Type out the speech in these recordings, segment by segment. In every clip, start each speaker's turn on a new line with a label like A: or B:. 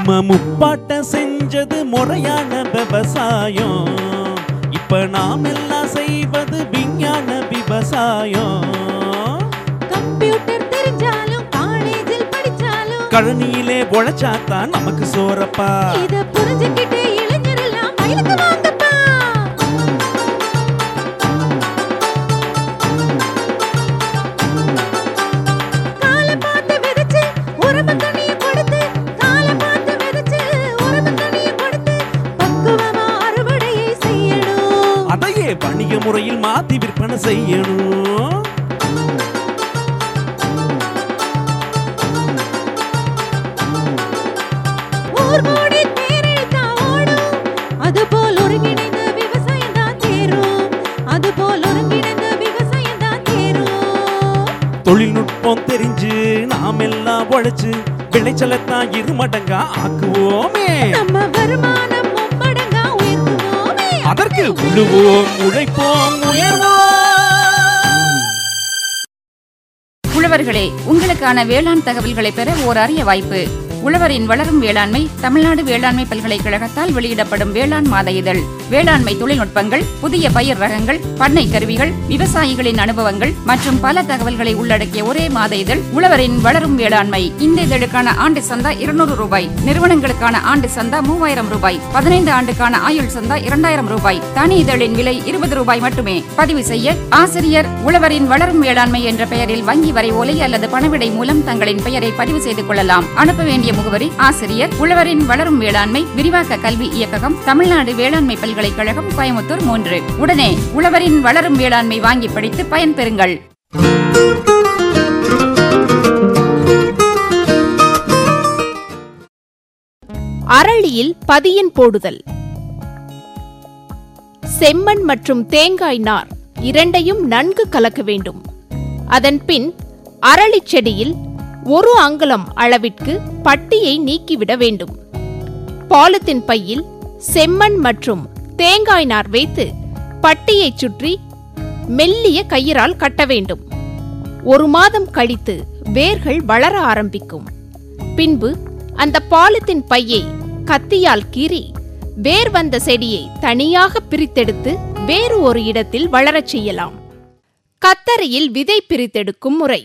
A: நம்ம முப்பாட்ட செஞ்சது முறையான விவசாயம் இப்ப நாம் எல்லாம் செய்வது விஞ்ஞான விவசாயம்
B: கம்ப்யூட்டர் தெரிஞ்சாலும் காலேஜில் படிச்சாலும்
A: கழனியிலே உழைச்சாத்தான் நமக்கு சோறப்பா
B: இத புரிஞ்சுக்கிட்டு இளைஞரெல்லாம் வயலுக்கு வாங்கப்பா காலை பார்த்து விதைச்சு உரம தண்ணிய கொடுத்து காலை பார்த்து விதைச்சு உரம தண்ணிய கொடுத்து பக்குவமா அறுவடையை செய்யணும்
A: அதையே வணிக முறையில் மாத்தி விற்பனை செய்யணும்
B: ஊர் கூடி தேரெழுத்தா ஓடும் அதுபோல் ஒருங்கிணைந்த விவசாயம் தான் தேரும் அதுபோல் ஒருங்கிணைந்த விவசாயம் தான் தேரும்
A: தொழில்நுட்பம் தெரிஞ்சு நாம் எல்லாம் உழைச்சு விளைச்சலைத்தான் இரு மடங்கா ஆக்குவோமே
B: நம்ம வருமானம் மும்மடங்கா உயர்த்துவோமே
A: அதற்கு உழுவோம் உழைப்போம் உயர்வோம்
C: உழவர்களே உங்களுக்கான வேளாண் தகவல்களை பெற ஓர் அரிய வாய்ப்பு உழவரின் வளரும் வேளாண்மை தமிழ்நாடு வேளாண்மை பல்கலைக்கழகத்தால் வெளியிடப்படும் வேளாண் மாத இதழ் வேளாண்மை தொழில்நுட்பங்கள் புதிய பயிர் ரகங்கள் பண்ணை கருவிகள் விவசாயிகளின் அனுபவங்கள் மற்றும் பல தகவல்களை உள்ளடக்கிய ஒரே மாத இதழ் உழவரின் வளரும் வேளாண்மை இந்த இதழுக்கான ஆண்டு சந்தா இருநூறு ரூபாய் நிறுவனங்களுக்கான ஆண்டு சந்தா மூவாயிரம் ரூபாய் பதினைந்து ஆண்டுக்கான ஆயுள் சந்தா இரண்டாயிரம் ரூபாய் தனி இதழின் விலை இருபது ரூபாய் மட்டுமே பதிவு செய்ய ஆசிரியர் உழவரின் வளரும் வேளாண்மை என்ற பெயரில் வங்கி வரை ஒலை அல்லது பணவிடை மூலம் தங்களின் பெயரை பதிவு செய்து கொள்ளலாம் அனுப்ப வேண்டிய முகவரி ஆசிரியர் உழவரின் வளரும் வேளாண்மை விரிவாக்க கல்வி இயக்ககம் தமிழ்நாடு வேளாண்மை பல்கலைக்கழகம் கோயமுத்தூர் மூன்று உடனே உழவரின் வளரும் வேளாண்மை வாங்கி படித்து பயன்பெறுங்கள்
D: அரளியில் பதியன் போடுதல் செம்மண் மற்றும் தேங்காய் நார் இரண்டையும் நன்கு கலக்க வேண்டும் அதன் பின் அரளிச் செடியில் ஒரு அங்குலம் அளவிற்கு பட்டியை நீக்கிவிட வேண்டும் பாலித்தீன் பையில் செம்மண் மற்றும் தேங்காய் நார் வைத்து பட்டியைச் சுற்றி மெல்லிய கயிறால் கட்ட வேண்டும் ஒரு மாதம் கழித்து வேர்கள் வளர ஆரம்பிக்கும் பின்பு அந்த பாலித்தீன் பையை கத்தியால் கீறி வேர் வந்த செடியை தனியாக பிரித்தெடுத்து வேறு ஒரு இடத்தில் வளரச் செய்யலாம் கத்தரியில் விதை பிரித்தெடுக்கும் முறை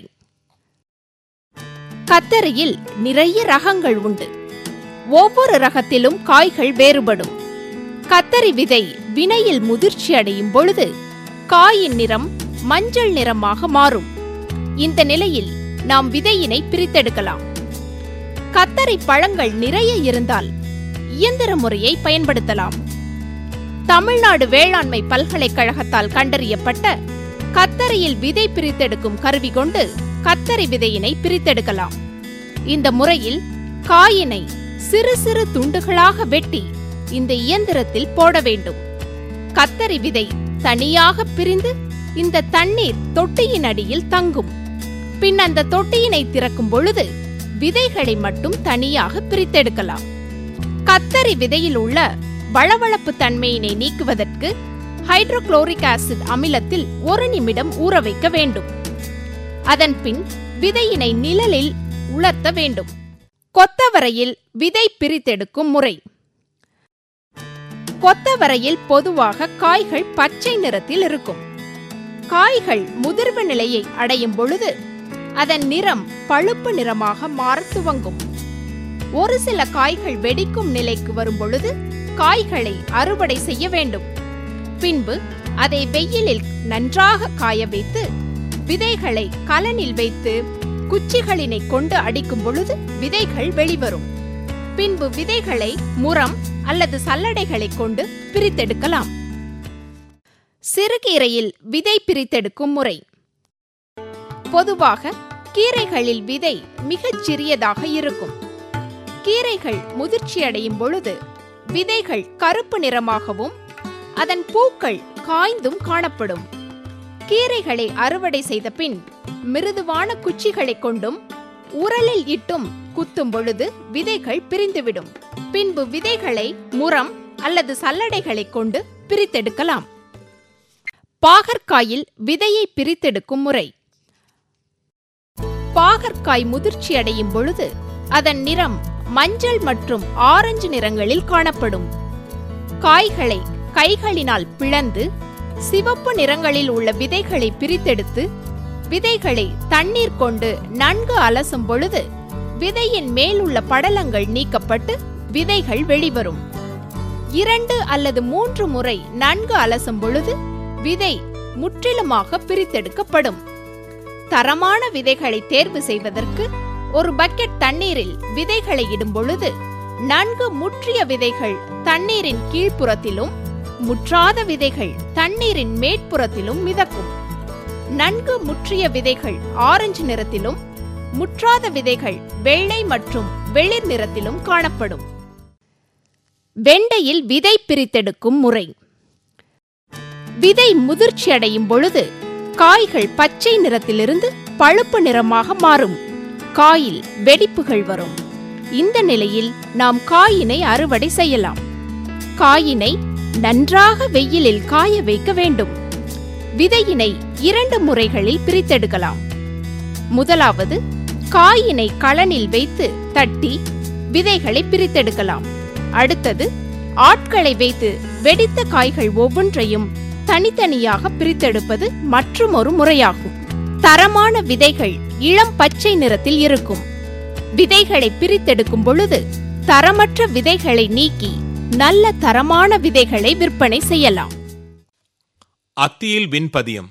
D: கத்தரியில் நிறைய ரகங்கள் உண்டு ஒவ்வொரு ரகத்திலும் காய்கள் வேறுபடும் கத்தரி விதை வினையில் முதிர்ச்சி அடையும் பொழுது காயின் நிறம் மஞ்சள் நிறமாக மாறும் இந்த நிலையில் நாம் விதையினை பிரித்தெடுக்கலாம் கத்தரி பழங்கள் நிறைய இருந்தால் இயந்திர முறையை பயன்படுத்தலாம் தமிழ்நாடு வேளாண்மை பல்கலைக்கழகத்தால் கண்டறியப்பட்ட கத்தரியில் விதை பிரித்தெடுக்கும் கருவி கொண்டு கத்தரி விதையினை பிரித்தெடுக்கலாம் இந்த முறையில் காயினை சிறு சிறு துண்டுகளாக வெட்டி இந்த இயந்திரத்தில் போட வேண்டும் கத்தரி விதை தனியாக பிரிந்து இந்த தண்ணீர் தொட்டியின் அடியில் தங்கும் பின் அந்த தொட்டியினை திறக்கும் பொழுது விதைகளை மட்டும் தனியாக பிரித்தெடுக்கலாம் கத்தரி விதையில் உள்ள வளவளப்பு தன்மையினை நீக்குவதற்கு ஹைட்ரோகுளோரிக் ஆசிட் அமிலத்தில் ஒரு நிமிடம் ஊற வைக்க வேண்டும் அதன் பின் விதையினை நிழலில் உலர்த்த வேண்டும் கொத்தவரையில் விதை பிரித்தெடுக்கும் முறை கொத்தவரையில் பொதுவாக காய்கள் பச்சை நிறத்தில் இருக்கும் காய்கள் முதிர்வு நிலையை அடையும் பொழுது அதன் நிறம் பழுப்பு நிறமாக மாறத் துவங்கும் ஒரு சில காய்கள் வெடிக்கும் நிலைக்கு வரும் பொழுது காய்களை அறுவடை செய்ய வேண்டும் பின்பு அதை வெயிலில் நன்றாக காய வைத்து விதைகளை கலனில் வைத்து குச்சிகளினை கொண்டு அடிக்கும் பொழுது விதைகள் வெளிவரும் பின்பு விதைகளை முறம் அல்லது சல்லடைகளை கொண்டு பிரித்தெடுக்கலாம் சிறுகீரையில் விதை பிரித்தெடுக்கும் முறை பொதுவாக கீரைகளில் விதை மிகச் சிறியதாக இருக்கும் கீரைகள் முதிர்ச்சியடையும் பொழுது விதைகள் கருப்பு நிறமாகவும் அதன் பூக்கள் காய்ந்தும் காணப்படும் கீரைகளை அறுவடை செய்த பின் மிருதுவான குச்சிகளை கொண்டும் உரலில் இட்டும் குத்தும் பொழுது விதைகள் பிரிந்துவிடும் பின்பு விதைகளை முறம் அல்லது சல்லடைகளை கொண்டு பிரித்தெடுக்கலாம் பாகற்காயில் விதையை பிரித்தெடுக்கும் முறை பாகற்காய் முதிர்ச்சி அடையும் பொழுது அதன் நிறம் மஞ்சள் மற்றும் ஆரஞ்சு நிறங்களில் காணப்படும் காய்களை கைகளினால் பிளந்து சிவப்பு நிறங்களில் உள்ள விதைகளை பிரித்தெடுத்து விதைகளை தண்ணீர் கொண்டு நன்கு அலசும் பொழுது விதையின் மேல் உள்ள படலங்கள் நீக்கப்பட்டு விதைகள் வெளிவரும் இரண்டு அல்லது மூன்று முறை நன்கு அலசும் பொழுது விதை முற்றிலுமாக பிரித்தெடுக்கப்படும் தரமான விதைகளை தேர்வு செய்வதற்கு ஒரு பக்கெட் தண்ணீரில் விதைகளை இடும் பொழுது நன்கு முற்றிய விதைகள் தண்ணீரின் கீழ்ப்புறத்திலும் முற்றாத விதைகள் தண்ணீரின் மேற்புறத்திலும் மிதக்கும் நன்கு முற்றிய விதைகள் ஆரஞ்சு நிறத்திலும் முற்றாத விதைகள் வெள்ளை மற்றும் வெளிர் நிறத்திலும் காணப்படும் வெண்டையில் விதை பிரித்தெடுக்கும் முறை விதை முதிர்ச்சியடையும் பொழுது காய்கள் பச்சை நிறத்திலிருந்து பழுப்பு நிறமாக மாறும் காயில் வெடிப்புகள் வரும் இந்த நிலையில் நாம் காயினை அறுவடை செய்யலாம் காயினை நன்றாக வெயிலில் காய வைக்க வேண்டும் விதையினை இரண்டு முறைகளில் பிரித்தெடுக்கலாம் முதலாவது காயினை களனில் வைத்து தட்டி விதைகளை பிரித்தெடுக்கலாம் அடுத்தது ஆட்களை வைத்து வெடித்த காய்கள் ஒவ்வொன்றையும் தனித்தனியாக பிரித்தெடுப்பது மற்றுமொரு முறையாகும் தரமான விதைகள் இளம் பச்சை நிறத்தில் இருக்கும் விதைகளை பிரித்தெடுக்கும் பொழுது தரமற்ற விதைகளை நீக்கி நல்ல தரமான விதைகளை விற்பனை செய்யலாம்
E: அத்தியில் விண்பதியம்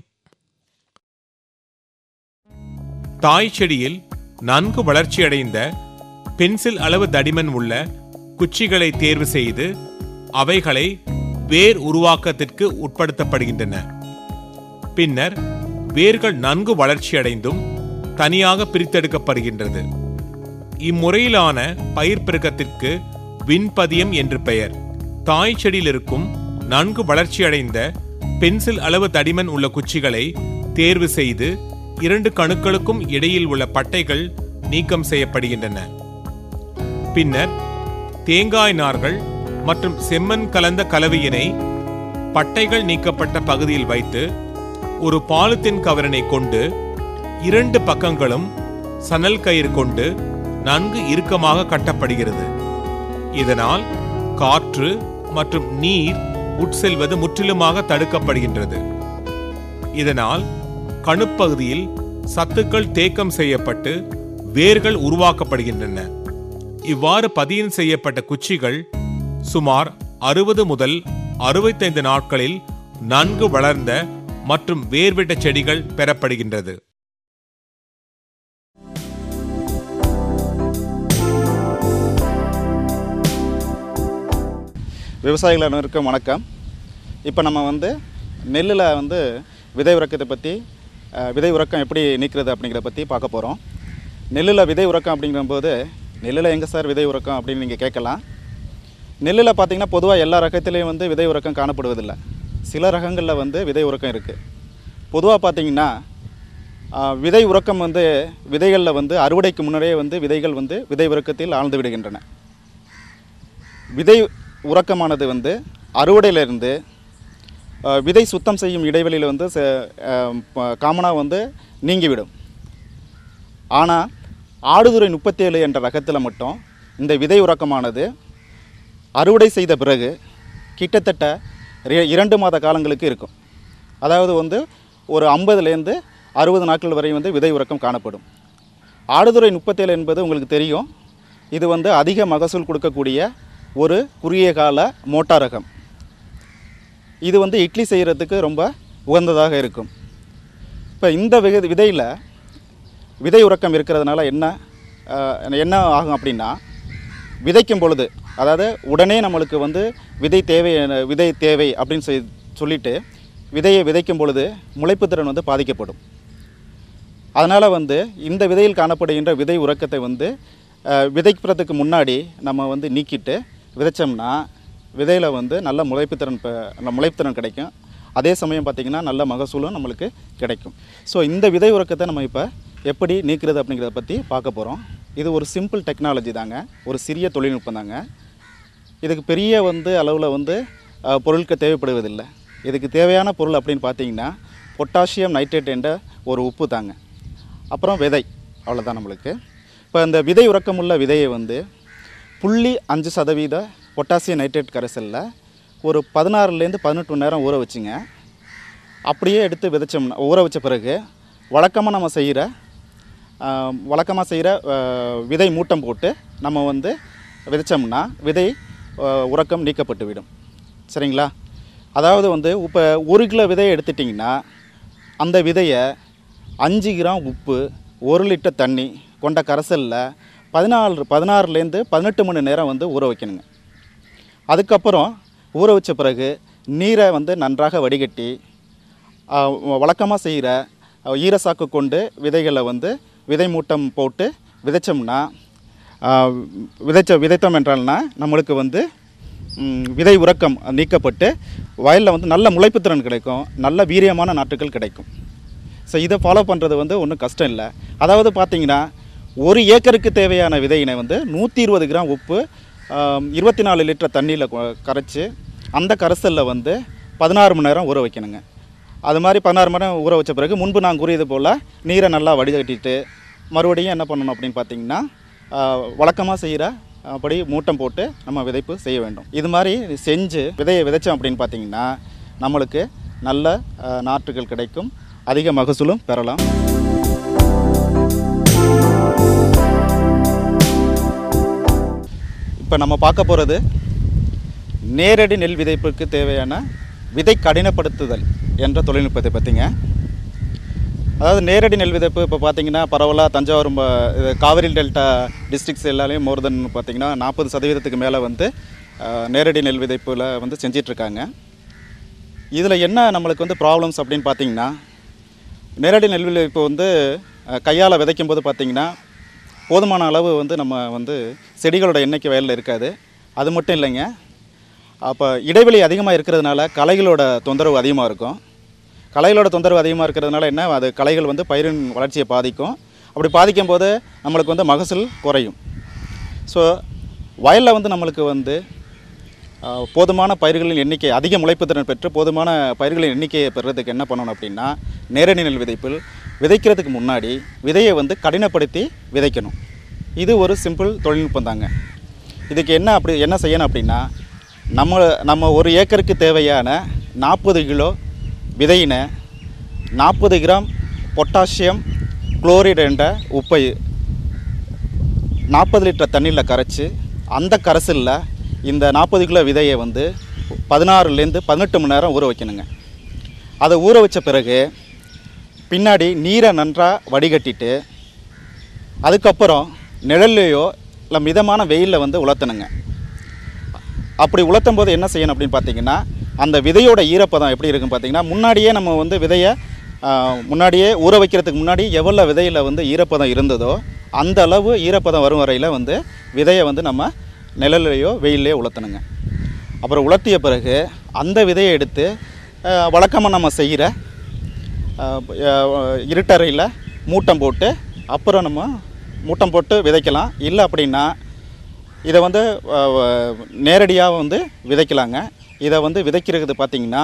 E: தாய் செடியில் நன்கு வளர்ச்சியடைந்த பென்சில் அளவு தடிமன் உள்ள குச்சிகளை தேர்வு செய்து அவைகளை வேர் உருவாக்கத்திற்கு உட்படுத்தப்படுகின்றன பின்னர் வேர்கள் நன்கு வளர்ச்சியடைந்தும் தனியாக பிரித்தெடுக்கப்படுகின்றது இம்முறையிலான பயிர் பெருக்கத்திற்கு விண்பதியம் என்று பெயர் தாய் செடியில் இருக்கும் நன்கு வளர்ச்சியடைந்த பென்சில் அளவு தடிமன் உள்ள குச்சிகளை தேர்வு செய்து இரண்டு கணுக்களுக்கும் இடையில் உள்ள பட்டைகள் நீக்கம் செய்யப்படுகின்றன பின்னர் தேங்காய் நார்கள் மற்றும் செம்மண் கலந்த கலவையினை பட்டைகள் நீக்கப்பட்ட பகுதியில் வைத்து ஒரு பாலித்தீன் கவரினை கொண்டு இரண்டு பக்கங்களும் சணல் கயிறு கொண்டு நன்கு இறுக்கமாக கட்டப்படுகிறது இதனால் காற்று மற்றும் நீர் உட்செல்வது முற்றிலுமாக தடுக்கப்படுகின்றது இதனால் கணுப்பகுதியில் சத்துக்கள் தேக்கம் செய்யப்பட்டு வேர்கள் உருவாக்கப்படுகின்றன இவ்வாறு பதியம் செய்யப்பட்ட குச்சிகள் சுமார் அறுபது முதல் அறுபத்தைந்து நாட்களில் நன்கு வளர்ந்த மற்றும் வேர்விட்ட செடிகள் பெறப்படுகின்றது
F: விவசாயிகள் அனைவருக்கும் வணக்கம் இப்போ நம்ம வந்து நெல்லில் வந்து விதை உறக்கத்தை பற்றி அஹ், விதை உறக்கம் எப்படி நீக்கிறது அப்படிங்கிறத பற்றி பார்க்க போகிறோம் நெல்லில் விதை உறக்கம் அப்படிங்கும்போது நெல்லில் எங்கே சார் விதை உறக்கம் அப்படின்னு நீங்கள் கேட்கலாம் நெல்லில் பார்த்தீங்கன்னா பொதுவாக எல்லா ரகத்துலேயும் வந்து விதை உறக்கம் காணப்படுவதில்லை சில ரகங்களில் வந்து விதை உறக்கம் இருக்குது பொதுவாக பார்த்தீங்கன்னா அஹ், விதை உறக்கம் வந்து விதைகளில் வந்து அறுவடைக்கு முன்னரே வந்து விதைகள் வந்து விதை உறக்கத்தில் ஆழ்ந்து விடுகின்றன விதை உறக்கமானது வந்து அறுவடையிலிருந்து அஹ், விதை சுத்தம் செய்யும் இடைவெளியில் வந்து காமனாக வந்து நீங்கிவிடும் ஆனால் ஆடுதுறை முப்பத்தேழு என்ற ரகத்தில் மட்டும் இந்த விதை உறக்கமானது அறுவடை செய்த பிறகு கிட்டத்தட்ட ரெ- இரண்டு மாத காலங்களுக்கு இருக்கும் அதாவது வந்து ஒரு ஐம்பதுலேருந்து அறுபது நாட்கள் வரை வந்து விதை உறக்கம் காணப்படும் ஆடுதுறை முப்பத்தேழு என்பது உங்களுக்கு தெரியும் இது வந்து அதிக மகசூல் கொடுக்கக்கூடிய ஒரு குறுகிய கால மோட்டார் ரகம் இது வந்து இட்லி செய்கிறதுக்கு ரொம்ப உகந்ததாக இருக்கும் இப்போ இந்த விக விதையில் விதை உறக்கம் இருக்கிறதுனால என்ன அஹ், என்ன ஆகும் அப்படின்னா விதைக்கும் பொழுது அதாவது உடனே நம்மளுக்கு வந்து விதை தேவை விதை தேவை அப்படின்னு சொல்லி சொல்லிட்டு விதையை விதைக்கும் பொழுது முளைப்புத் திறன் வந்து பாதிக்கப்படும் அதனால் வந்து இந்த விதையில் காணப்படுகின்ற விதை உறக்கத்தை வந்து அஹ், விதைக்கிறதுக்கு முன்னாடி நம்ம வந்து நீக்கிட்டு விதைச்சோம்னா விதையில் வந்து நல்ல முளைப்புத்திறன் ப- நல்ல முளைப்புத்திறன் கிடைக்கும் அதே சமயம் பார்த்திங்கன்னா நல்ல மகசூலும் நம்மளுக்கு கிடைக்கும் ஸோ இந்த விதை உறக்கத்தை நம்ம இப்போ எப்படி நீக்கிறது அப்படிங்கிறத பற்றி பார்க்க போகிறோம் இது ஒரு சிம்பிள் டெக்னாலஜி தாங்க ஒரு சிறிய தொழில்நுட்பம் தாங்க இதுக்கு பெரிய வந்து அளவில் வந்து அஹ், பொருட்கள் தேவைப்படுவதில்லை இதுக்கு தேவையான பொருள் அப்படின்னு பார்த்தீங்கன்னா பொட்டாசியம் நைட்ரேட் என்ற ஒரு உப்பு தாங்க அப்புறம் விதை அவ்வளோதான் நம்மளுக்கு இப்போ இந்த விதை உறக்கமுள்ள விதையை வந்து புள்ளி அஞ்சு சதவீத பொட்டாசியம் நைட்ரேட் கரைசலில் ஒரு பதினாறுலேருந்து பதினெட்டு மணி நேரம் ஊற வச்சுங்க அப்படியே எடுத்து விதைச்சோம்னா ஊற வச்ச பிறகு வழக்கமாக நம்ம செய்கிற வழக்கமாக செய்கிற விதை மூட்டம் போட்டு நம்ம வந்து விதைச்சோம்னா விதை ஆஹ், உறக்கம் நீக்கப்பட்டு விடும் சரிங்களா அதாவது வந்து இப்போ ஒரு கிலோ விதையை எடுத்துட்டிங்கன்னா அந்த விதையை அஞ்சு கிராம் உப்பு ஒரு லிட்டர் தண்ணி கொண்ட கரைசலில் பதினாலு பதினாறுலேருந்து பதினெட்டு மணி நேரம் வந்து ஊற வைக்கணுங்க அதுக்கப்புறம் ஊற வச்ச பிறகு நீரை வந்து நன்றாக வடிகட்டி வழக்கமாக செய்கிற ஈரசாக்கு கொண்டு விதைகளை வந்து விதை மூட்டம் போட்டு விதைச்சோம்னா ஆ, விதைச்ச விதைத்தோம் என்றால்னா நம்மளுக்கு வந்து ம், விதை உறக்கம் நீக்கப்பட்டு வயலில் வந்து நல்ல முளைப்புத்திறன் கிடைக்கும் நல்ல வீரியமான நாற்றுகள் கிடைக்கும் ஸோ இதை ஃபாலோ பண்ணுறது வந்து ஒன்றும் கஷ்டம் இல்லை அதாவது பார்த்தீங்கன்னா ஒரு ஏக்கருக்கு தேவையான விதையினை வந்து நூற்றி இருபது கிராம் உப்பு இருபத்தி நாலு லிட்டர் தண்ணியில் கரைச்சி அந்த கரைசலில் வந்து பதினாறு மணி நேரம் ஊற வைக்கணுங்க அது மாதிரி பதினாறு மணி நேரம் ஊற வச்ச பிறகு முன்பு நான் கூறியது போல் நீரை நல்லா வடிகட்டிட்டு மறுபடியும் என்ன பண்ணணும் அப்படின்னு பார்த்தீங்கன்னா வழக்கமாக செய்கிற அப்படி மூட்டம் போட்டு நம்ம விதைப்பு செய்ய வேண்டும் இது மாதிரி செஞ்சு விதையை விதைச்சோம் அப்படின்னு பார்த்தீங்கன்னா நம்மளுக்கு நல்ல அஹ், நாற்றுகள் கிடைக்கும் அதிக மகசூலும் பெறலாம் இப்போ நம்ம பார்க்க போகிறது நேரடி நெல் விதைப்புக்கு தேவையான விதை கடினப்படுத்துதல் என்ற தொழில்நுட்பத்தை பற்றிங்க அதாவது நேரடி நெல் விதைப்பு இப்போ பார்த்தீங்கன்னா பரவலாக தஞ்சாவூர் ம- இது காவிரி டெல்டா டிஸ்ட்ரிக்ஸ் எல்லாலையும் மோர் தென் பார்த்தீங்கன்னா நாற்பது சதவீதத்துக்கு மேலே வந்து அஹ், நேரடி நெல் விதைப்பில் வந்து செஞ்சிட்ருக்காங்க இதில் என்ன நம்மளுக்கு வந்து ப்ராப்ளம்ஸ் அப்படின்னு பார்த்தீங்கன்னா நேரடி நெல் விளைவிப்பு வந்து கையால் விதைக்கும் போது பார்த்தீங்கன்னா போதுமான அளவு வந்து நம்ம வந்து செடிகளோட எண்ணிக்கை வயலில் இருக்காது அது மட்டும் இல்லைங்க அப்போ இடைவெளி அதிகமாக இருக்கிறதுனால களைகளோட தொந்தரவு அதிகமாக இருக்கும் களைகளோட தொந்தரவு அதிகமாக இருக்கிறதுனால என்ன அது களைகள் வந்து பயிரின் வளர்ச்சியை பாதிக்கும் அப்படி பாதிக்கும் போது நம்மளுக்கு வந்து மகசூல் குறையும் ஸோ வயலில் வந்து நம்மளுக்கு வந்து ஆஹ், போதுமான பயிர்களின் எண்ணிக்கை அதிக முளைப்புத்திறன் பெற்று போதுமான பயிர்களின் எண்ணிக்கையை பெறுறதுக்கு என்ன பண்ணணும் அப்படின்னா நேரடி நெல் விதைப்பில் விதைக்கிறதுக்கு முன்னாடி விதையை வந்து கடினப்படுத்தி விதைக்கணும் இது ஒரு சிம்பிள் தொழில்நுட்பம் தாங்க இதுக்கு என்ன அப்படி என்ன செய்யணும் அப்படின்னா நம்ம நம்ம ஒரு ஏக்கருக்கு தேவையான நாற்பது கிலோ விதையினை நாற்பது கிராம் பொட்டாசியம் குளோரைடு என்ற உப்பை நாற்பது லிட்டர் தண்ணியில் கரைச்சி அந்த கரைசலில் இந்த நாற்பது கிலோ விதையை வந்து பதினாறுலேருந்து பதினெட்டு மணி நேரம் ஊற வைக்கணுங்க அதை ஊற வச்ச பிறகு பின்னாடி நீரை நன்றாக வடிகட்டிட்டு அதுக்கப்புறம் நிழல்லையோ இல்லை மிதமான வெயிலில் வந்து உலர்த்தணுங்க அப்படி உலர்த்தும் போது என்ன செய்யணும் அப்படின்னு பார்த்தீங்கன்னா அந்த விதையோட ஈரப்பதம் எப்படி இருக்குன்னு பார்த்தீங்கன்னா முன்னாடியே நம்ம வந்து விதையை ஆ, முன்னாடியே ஊற வைக்கிறதுக்கு முன்னாடி எவ்வளோ விதையில் வந்து ஈரப்பதம் இருந்ததோ அந்த அளவு ஈரப்பதம் வரும் வரையில் வந்து விதையை வந்து நம்ம நிழல்லையோ வெயிலையோ உலர்த்தணுங்க அப்புறம் உலர்த்திய பிறகு அந்த விதையை எடுத்து வழக்கமாக நம்ம செய்கிற இருட்டறையில் மூட்டம் போட்டு அப்புறம் நம்ம மூட்டம் போட்டு விதைக்கலாம் இல்லை அப்படின்னா இதை வந்து நேரடியாக வந்து விதைக்கலாங்க இதை வந்து விதைக்கிறது பார்த்திங்கன்னா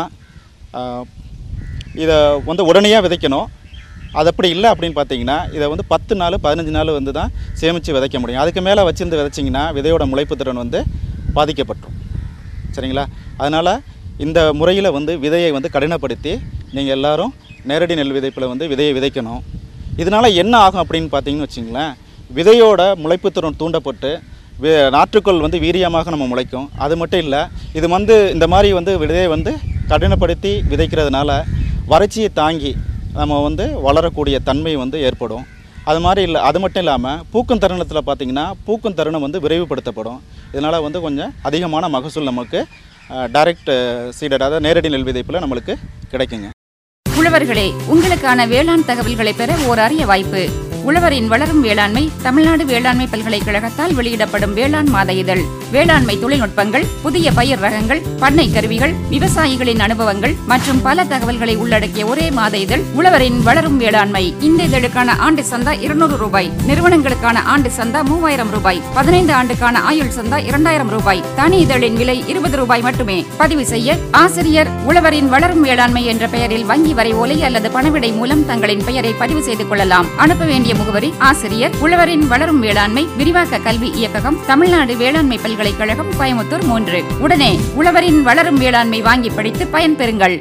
F: இதை வந்து உடனேயாக விதைக்கணும் அது அப்படி இல்லை அப்படின்னு பார்த்தீங்கன்னா இதை வந்து பத்து நாள் பதினஞ்சு நாள் வந்து தான் சேமித்து விதைக்க முடியும் அதுக்கு மேலே வச்சிருந்து விதைச்சிங்கன்னா விதையோட முளைப்பு திறன் வந்து பாதிக்கப்பட்டுரும் சரிங்களா அதனால் இந்த முறையில் வந்து விதையை வந்து கடினப்படுத்தி நீங்கள் எல்லாரும் நேரடி நெல் விதைப்பில் வந்து விதையை விதைக்கணும் இதனால் என்ன ஆகும் அப்படின்னு பார்த்தீங்கன்னு வச்சிங்களேன் விதையோட முளைப்புத்திறன் தூண்டப்பட்டு வி- நாற்றுக்கோள் வந்து வீரியமாக நம்ம முளைக்கும் அது மட்டும் இல்லை இது வந்து இந்த மாதிரி வந்து விதையை வந்து கடினப்படுத்தி விதைக்கிறதுனால வறட்சியை தாங்கி நம்ம வந்து வளரக்கூடிய தன்மை வந்து ஏற்படும் அது மாதிரி இல்லை அது மட்டும் இல்லாமல் பூக்கும் தருணத்தில் பார்த்தீங்கன்னா பூக்கும் தருணம் வந்து விரைவுபடுத்தப்படும் இதனால் வந்து கொஞ்சம் அதிகமான மகசூல் நமக்கு டைரக்ட் சீடட் அதாவது நேரடி நெல் விதைப்பில் நம்மளுக்கு கிடைக்குங்க
C: உழவர்களே உங்களுக்கான வேளாண் தகவல்களை பெற ஓர் அரிய வாய்ப்பு உழவரின் வளரும் வேளாண்மை தமிழ்நாடு வேளாண்மை பல்கலைக்கழகத்தால் வெளியிடப்படும் வேளாண் மாத இதழ் வேளாண்மை தொழில்நுட்பங்கள் புதிய பயிர் ரகங்கள் பண்ணை கருவிகள் விவசாயிகளின் அனுபவங்கள் மற்றும் பல தகவல்களை உள்ளடக்கிய ஒரே மாத இதழ் உழவரின் வளரும் வேளாண்மை இந்த இதழுக்கான ஆண்டு சந்தா இருநூறு ரூபாய் நிறுவனங்களுக்கான ஆண்டு சந்தா மூவாயிரம் ரூபாய் பதினைந்து ஆண்டுக்கான ஆயுள் சந்தா இரண்டாயிரம் ரூபாய் தனி இதழின் விலை இருபது ரூபாய் மட்டுமே பதிவு செய்ய ஆசிரியர் உழவரின் வளரும் வேளாண்மை என்ற பெயரில் வங்கி வரை ஒலை அல்லது பணவிடை மூலம் தங்களின் பெயரை பதிவு செய்து கொள்ளலாம் அனுப்ப வேண்டிய முகவரி ஆசிரியர் உழவரின் வளரும் வேளாண்மை விரிவாக்க கல்வி இயக்ககம் தமிழ்நாடு வேளாண்மை பல்கலைக்கழகம் கோயமுத்தூர் மூன்று உடனே உழவரின் வளரும் வேளாண்மை வாங்கி படித்து பயன்பெறுங்கள்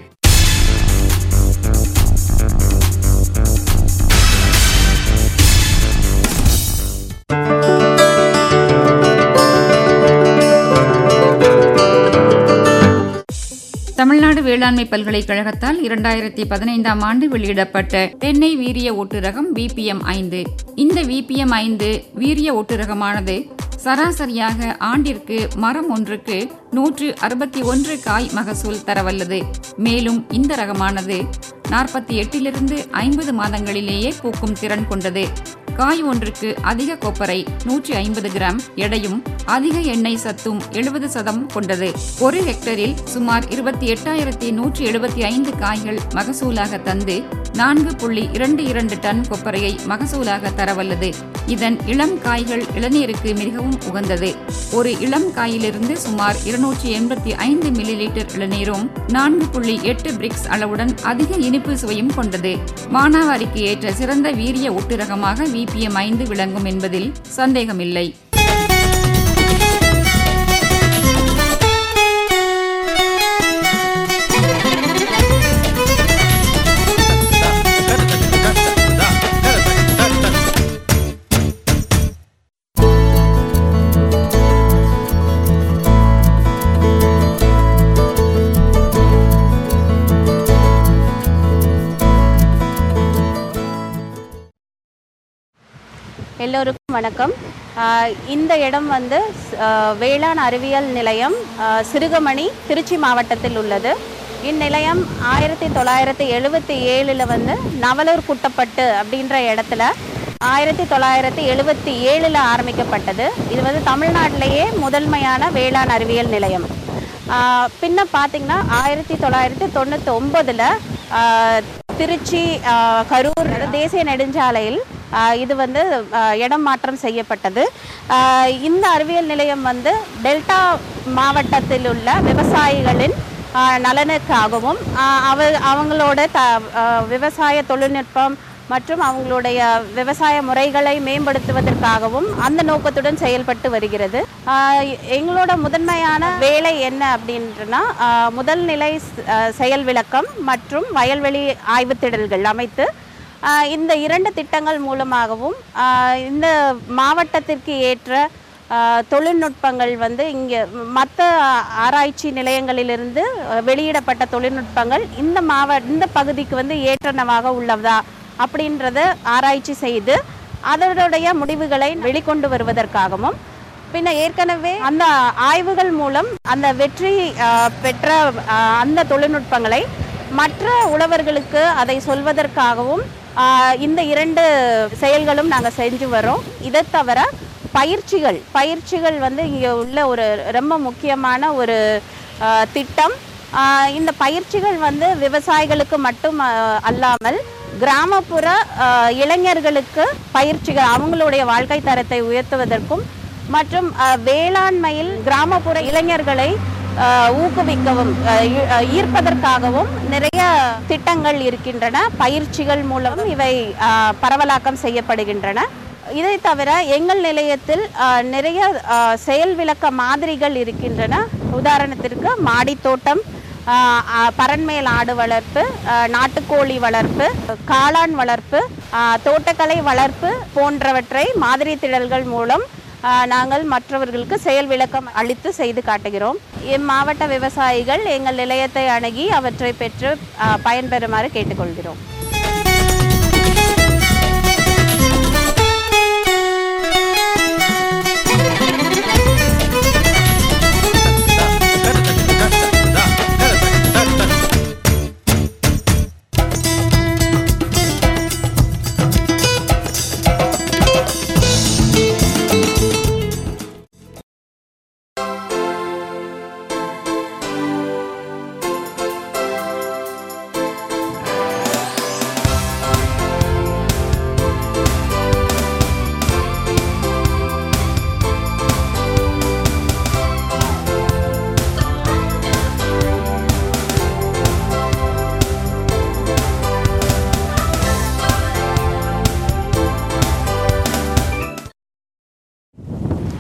C: தமிழ்நாடு வேளாண்மை பல்கலைக்கழகத்தால் இரண்டாயிரத்தி பதினைந்தாம் ஆண்டு வெளியிடப்பட்ட தென்னை வீரிய ஒட்டுரகம் விபிஎம் ஐந்து இந்த விபிஎம் ஐந்து வீரிய ஒட்டுரகமானது சராசரியாக ஆண்டிற்கு மரம் ஒன்றுக்கு நூற்று அறுபத்தி ஒன்று காய் மகசூல் தரவல்லது மேலும் இந்த ரகமானது நாற்பத்தி எட்டிலிருந்து ஐம்பது மாதங்களிலேயே பூக்கும் திறன் கொண்டது காய் ஒன்றுக்கு அதிக கொப்பரை நூற்றி ஐம்பது கிராம் எடையும் அதிக எண்ணெய் சத்தும் எழுபது சதம் கொண்டது ஒரு ஹெக்டரில் சுமார் இருபத்தி எட்டாயிரத்தி நூற்றி எழுபத்தி ஐந்து காய்கள் மகசூலாக தந்து நான்கு புள்ளி இரண்டு இரண்டு டன் கொப்பரையை மகசூலாக தரவல்லது இதன் இளம் காய்கள் இளநீருக்கு மிகவும் உகந்தது ஒரு இளம் காயிலிருந்து சுமார் இருநூற்றி எண்பத்தி ஐந்து மில்லி லிட்டர் இளநீரும் நான்கு புள்ளி எட்டு பிரிக்ஸ் அளவுடன் அதிக இனிப்பு சுவையும் கொண்டது மானாவாரிக்கு ஏற்ற சிறந்த வீரிய ஒட்டுரகமாக விபிஎம் ஐந்து விளங்கும் என்பதில் சந்தேகமில்லை
G: எல்லோருக்கும் வணக்கம் ஆஹ் இந்த இடம் வந்து ஆஹ் வேளாண் அறிவியல் நிலையம் ஆஹ் சிறுகமணி திருச்சி மாவட்டத்தில் உள்ளது இந்நிலையம் ஆயிரத்தி தொள்ளாயிரத்தி எழுபத்தி ஏழில் வந்து நவலூர் குட்டப்பட்டு அப்படின்ற இடத்துல ஆயிரத்தி தொள்ளாயிரத்தி எழுபத்தி ஏழில் ஆரம்பிக்கப்பட்டது இது வந்து தமிழ்நாட்டிலேயே முதன்மையான வேளாண் அறிவியல் நிலையம் ஆஹ் பின்ன பார்த்தீங்கன்னா ஆயிரத்தி தொள்ளாயிரத்தி தொண்ணூற்றி ஒம்பதில் திருச்சி ஆஹ் கரூர் தேசிய நெடுஞ்சாலையில் ஆஹ் இது வந்து ஆஹ் இடம் மாற்றம் செய்யப்பட்டது ஆஹ் இந்த அறிவியல் நிலையம் வந்து டெல்டா மாவட்டத்தில் உள்ள விவசாயிகளின் ஆஹ் நலனுக்காகவும் ஆஹ் அவ அவங்களோட த ஆஹ் விவசாய தொழில்நுட்பம் மற்றும் அவங்களுடைய விவசாய முறைகளை மேம்படுத்துவதற்காகவும் அந்த நோக்கத்துடன் செயல்பட்டு வருகிறது ஆஹ் எங்களோட முதன்மையான வேலை என்ன அப்படின்றனா ஆஹ் முதல் நிலை ஸ்- ஆஹ் செயல் விளக்கம் மற்றும் வயல்வெளி ஆய்வுத்திடல்கள் அமைத்து ஆஹ் இந்த இரண்டு திட்டங்கள் மூலமாகவும் ஆஹ் இந்த மாவட்டத்திற்கு ஏற்ற ஆஹ் தொழில்நுட்பங்கள் வந்து இங்கே மற்ற ஆராய்ச்சி நிலையங்களிலிருந்து அஹ், வெளியிடப்பட்ட தொழில்நுட்பங்கள் இந்த மாவ இந்த பகுதிக்கு வந்து ஏற்றனவாக உள்ளதா அப்படின்றத ஆராய்ச்சி செய்து அதனுடைய முடிவுகளை வெளிக்கொண்டு வருவதற்காகவும் பின்ன ஏற்கனவே அந்த ஆய்வுகள் மூலம் அந்த வெற்றி ஆஹ், பெற்ற ஆஹ், அந்த தொழில்நுட்பங்களை மற்ற உழவர்களுக்கு அதை சொல்வதற்காகவும் ஆஹ், இந்த இரண்டு செயல்களும் நாங்கள் செஞ்சு வரோம் இதை தவிர பயிற்சிகள் பயிற்சிகள் வந்து இங்கே உள்ள ஒரு ரொம்ப முக்கியமான ஒரு ஆஹ், திட்டம் ஆஹ், இந்த பயிற்சிகள் வந்து விவசாயிகளுக்கு மட்டும் ஆஹ், அல்லாமல் கிராமப்புற ஆஹ், இளைஞர்களுக்கு பயிற்சிகள் அவங்களுடைய வாழ்க்கை தரத்தை உயர்த்துவதற்கும் மற்றும் ஆஹ், வேளாண்மையில் கிராமப்புற இளைஞர்களை ஆஹ், ஊக்குவிக்கவும் ஆஹ், ஈ- ஆஹ், ஈர்ப்பதற்காகவும் நிறைய திட்டங்கள் இருக்கின்றன பயிற்சிகள் மூலம் இவை ஆஹ், பரவலாக்கம் செய்யப்படுகின்றன இதை தவிர எங்கள் நிலையத்தில் ஆஹ், நிறைய ஆஹ், செயல் விளக்க மாதிரிகள் இருக்கின்றன உதாரணத்திற்கு மாடித்தோட்டம் ஆஹ், ஆஹ், பரண்மேல் ஆடு வளர்ப்பு ஆஹ், நாட்டுக்கோழி வளர்ப்பு காளான் வளர்ப்பு ஆஹ், தோட்டக்கலை வளர்ப்பு போன்றவற்றை மாதிரி திடல்கள் மூலம் ஆஹ், நாங்கள் மற்றவர்களுக்கு செயல் விளக்கம் அளித்து செய்து காட்டுகிறோம் இம்மாவட்ட விவசாயிகள் எங்கள் நிலையத்தை அணுகி அவற்றை பெற்று ஆஹ், பயன்பெறுமாறு கேட்டுக்கொள்கிறோம்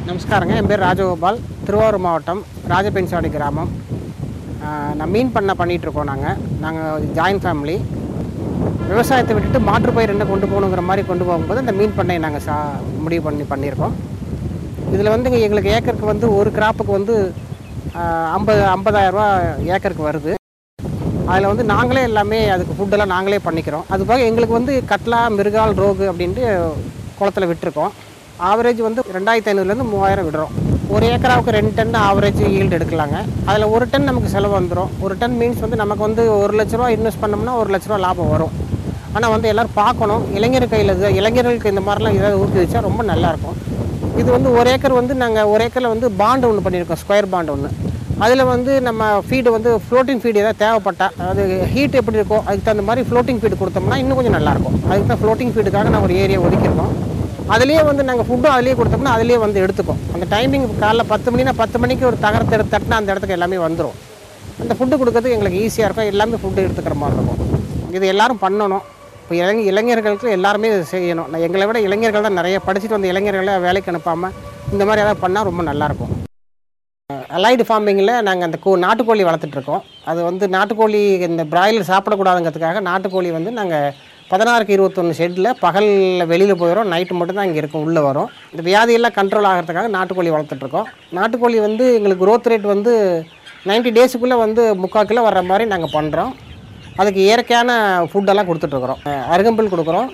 H: நமஸ்காரங்க என் பேர் ராஜகோபால் திருவாரூர் மாவட்டம் ராஜபென்சாடி கிராமம் ஆஹ் நான் மீன் பண்ணை பண்ணிகிட்ருக்கோம் நாங்கள் நாங்கள் ஜாயின்ட் ஃபேமிலி விவசாயத்தை விட்டுட்டு மாற்றுப்பயிர் என்ன கொண்டு போகணுங்கிற மாதிரி கொண்டு போகும்போது அந்த மீன் பண்ணையை நாங்கள் சா முடிவு பண்ணி பண்ணியிருக்கோம் இதில் வந்து இங்க எங்களுக்கு ஏக்கருக்கு வந்து ஒரு கிராப்புக்கு வந்து ஆஹ் ஐம்பது ஐம்பதாயிரரூபா ஏக்கருக்கு வருது அதில் வந்து நாங்களே எல்லாமே அதுக்கு ஃபுட்டெல்லாம் நாங்களே பண்ணிக்கிறோம் அது போக எங்களுக்கு வந்து கட்லா மிருகால் ரோகு அப்படின்ட்டு குளத்துல விட்டுருக்கோம் ஆவரேஜ் வந்து ரெண்டாயிரத்தி ஐநூறுலேருந்து மூவாயிரம் விடுறோம் ஒரு ஏக்கராவுக்கு ரெண்டு டன் ஆவரேஜ் ஈல்டு எடுக்கலாங்க அதில் ஒரு டன் நமக்கு செலவு வந்துடும் ஒரு டன் மீன்ஸ் வந்து நமக்கு வந்து ஒரு லட்ச ரூபா இன்வெஸ்ட் பண்ணோம்னா ஒரு லட்ச ரூபா லாபம் வரும் ஆனால் வந்து எல்லோரும் பார்க்கணும் இளைஞர் கையில் இது இளைஞர்களுக்கு இந்த மாதிரிலாம் ஏதாவது ஊக்குவிச்சா ரொம்ப நல்லாயிருக்கும் இது வந்து ஒரு ஏக்கர் வந்து நாங்கள் ஒரு ஏக்கரில் வந்து பாண்டு ஒன்று பண்ணியிருக்கோம் ஸ்கொயர் பாண்ட் ஒன்று அதில் வந்து நம்ம ஃபீடு வந்து ஃப்ளோட்டிங் ஃபீடு ஏதாவது தேவைப்பட்டா அதாவது ஹீட் எப்படி இருக்கோ அதுக்கு தகுந்த மாதிரி ஃப்ளோட்டிங் ஃபீடு கொடுத்தோம்னா இன்னும் கொஞ்சம் நல்லாயிருக்கும் அதுக்கு தான் ஃப்ளோட்டிங் ஃபீடுக்காக நான் ஒரு ஏரியா ஒதுக்கியிருக்கோம் அதுலேயே வந்து நாங்கள் ஃபுட்டும் அதுலேயே கொடுத்தோம்னா அதுலேயே வந்து எடுத்துக்கும் அந்த டைமிங் காலைல பத்து மணினா பத்து மணிக்கு ஒரு தகரத்தை எடுத்து தட்டினா அந்த இடத்துக்கு எல்லாமே வந்துடும் அந்த ஃபுட்டு கொடுக்கறதுக்கு எங்களுக்கு ஈஸியாக இருக்கும் எல்லாமே ஃபுட்டு எடுத்துக்கிற மாதிரி இருக்கும் இது எல்லாரும் பண்ணணும் இப்போ இளைஞ இளைஞர்களுக்கு எல்லாருமே இது செய்யணும் நான் எங்களை விட இளைஞர்கள் தான் நிறைய படிச்சுட்டு வந்த இளைஞர்களை வேலைக்கு அனுப்பாமல் இந்த மாதிரி ஏதாவது பண்ணால் ரொம்ப நல்லாயிருக்கும் அலைடு ஃபார்மிங்கில் நாங்கள் அந்த கோ நாட்டுக்கோழி வளர்த்துட்ருக்கோம் அது வந்து நாட்டுக்கோழி இந்த பிராய்லர் சாப்பிடக்கூடாதுங்கிறதுக்காக நாட்டுக்கோழி வந்து நாங்கள் பதினாறுக்கு இருபத்தொன்று ஷெட்டில் பகலில் வெளியில் போயிடும் நைட்டு மட்டும் தான் இங்கே இருக்கும் உள்ளே வரும் இந்த வியாதியெல்லாம் கண்ட்ரோல் ஆகிறதுக்காக நாட்டுக்கோழி வளர்த்துட்ருக்கோம் நாட்டுக்கோழி வந்து எங்களுக்கு growth ரேட் வந்து 90 டேஸுக்குள்ளே வந்து முக்கால் கிலோ வர்ற மாதிரி நாங்கள் பண்ணுறோம் அதுக்கு இயற்கையான ஃபுட்டெல்லாம் கொடுத்துட்ருக்குறோம் அருகம்புல் கொடுக்குறோம்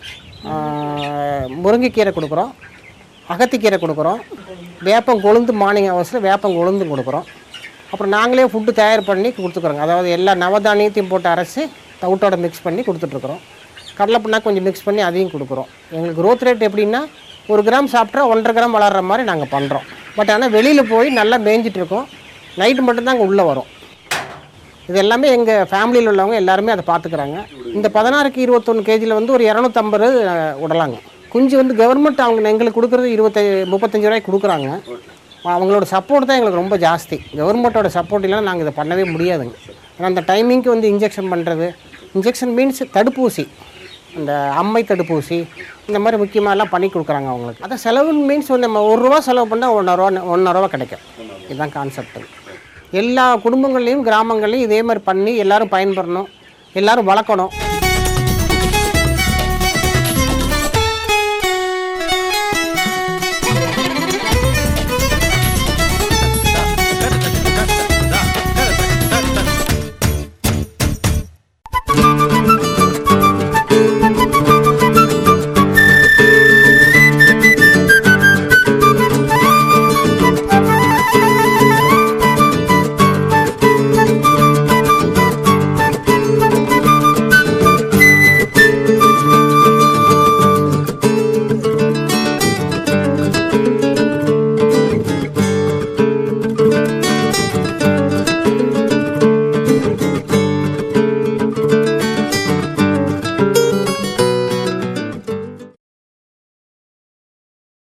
H: ஆஹ் முருங்கைக்கீரை கொடுக்குறோம் அகத்திக்கீரை கொடுக்குறோம் வேப்பம் கொழுந்து மார்னிங் ஹவர்ஸில் வேப்பம் கொழுந்து கொடுக்குறோம் அப்புறம் நாங்களே ஃபுட்டு தயார் பண்ணி கொடுத்துக்குறோங்க அதாவது எல்லா நவதானியத்தையும் போட்டு அரைச்சி தவிட்டோட மிக்ஸ் பண்ணி கொடுத்துட்ருக்குறோம் கடலை புண்ணாக்கு கொஞ்சம் மிக்ஸ் பண்ணி அதையும் கொடுக்குறோம் எங்களுக்கு growth ரேட் எப்படின்னா ஒரு கிராம் சாப்பிட்டா ஒன்றரை கிராம் வளர்கிற மாதிரி நாங்கள் பண்ணுறோம் பட் ஆனால் வெளியில் போய் நல்லா மேய்ஞ்சிட்டு இருக்கோம் நைட்டு மட்டும்தான் அங்கே உள்ளே வரும் இது எல்லாமே எங்கள் ஃபேமிலியில் உள்ளவங்க எல்லாருமே அதை பார்த்துக்கிறாங்க இந்த பதினாறுக்கு இருபத்தொன்று கேஜியில் வந்து ஒரு இரநூத்தம்பது விடலாங்க குஞ்சு வந்து கவர்மெண்ட் அவங்க எங்களுக்கு கொடுக்குறது இருபத்தி முப்பத்தஞ்சு ரூபாய்க்கு கொடுக்குறாங்க அவங்களோட சப்போர்ட் தான் எங்களுக்கு ரொம்ப ஜாஸ்தி கவர்மெண்ட்டோட சப்போர்ட் இல்லைன்னா நாங்கள் இதை பண்ணவே முடியாதுங்க ஏன்னா அந்த டைமிங்க்கு வந்து இன்ஜெக்ஷன் பண்ணுறது இன்ஜெக்ஷன் மீன்ஸ் தடுப்பூசி இந்த அம்மை தடுப்பூசி இந்த மாதிரி முக்கியமாகலாம் பண்ணி கொடுக்குறாங்க அவங்களுக்கு அதான் செலவு மீன்ஸ் வந்து நம்ம ஒரு ரூபா செலவு பண்ணால் ஒன்றரை ரூபா ஒன்றரை ரூபா கிடைக்கும் இதுதான் கான்செப்ட் எல்லா குடும்பங்கள்லேயும் கிராமங்கள்லையும் இதே மாதிரி பண்ணி எல்லாரும் பயன்பெறணும் எல்லாரும் வளர்க்கணும்